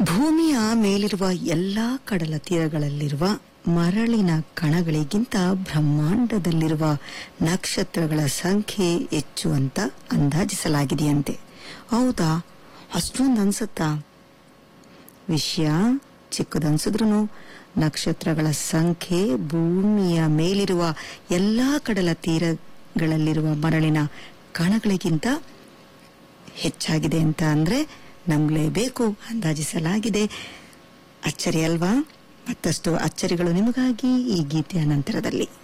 ಭೂಮಿಯ ಮೇಲಿರುವ ಎಲ್ಲಾ ಕಡಲ ತೀರಗಳಲ್ಲಿರುವ ಮರಳಿನ ಕಣಗಳಿಗಿಂತ ಬ್ರಹ್ಮಾಂಡದಲ್ಲಿರುವ ನಕ್ಷತ್ರಗಳ ಸಂಖ್ಯೆ ಹೆಚ್ಚು ಅಂತ ಅಂದಾಜಿಸಲಾಗಿದೆಯಂತೆ ಹೌದಾ ಅಷ್ಟೊಂದು ಅನ್ಸುತ್ತಾ ವಿಷಯ ಚಿಕ್ಕದನ್ಸಿದ್ರು ನಕ್ಷತ್ರಗಳ ಸಂಖ್ಯೆ ಭೂಮಿಯ ಮೇಲಿರುವ ಎಲ್ಲಾ ಕಡಲ ತೀರಗಳಲ್ಲಿರುವ ಮರಳಿನ ಕಣಗಳಿಗಿಂತ ಹೆಚ್ಚಾಗಿದೆ ಅಂತ ಅಂದ್ರೆ ನಂಬಲೇಬೇಕು ಅಂದಾಜಿಸಲಾಗಿದೆ ಅಚ್ಚರಿ ಅಲ್ವಾ ಮತ್ತಷ್ಟು ಅಚ್ಚರಿಗಳು ನಿಮಗಾಗಿ ಈ ಗೀತೆಯ ನಂತರದಲ್ಲಿ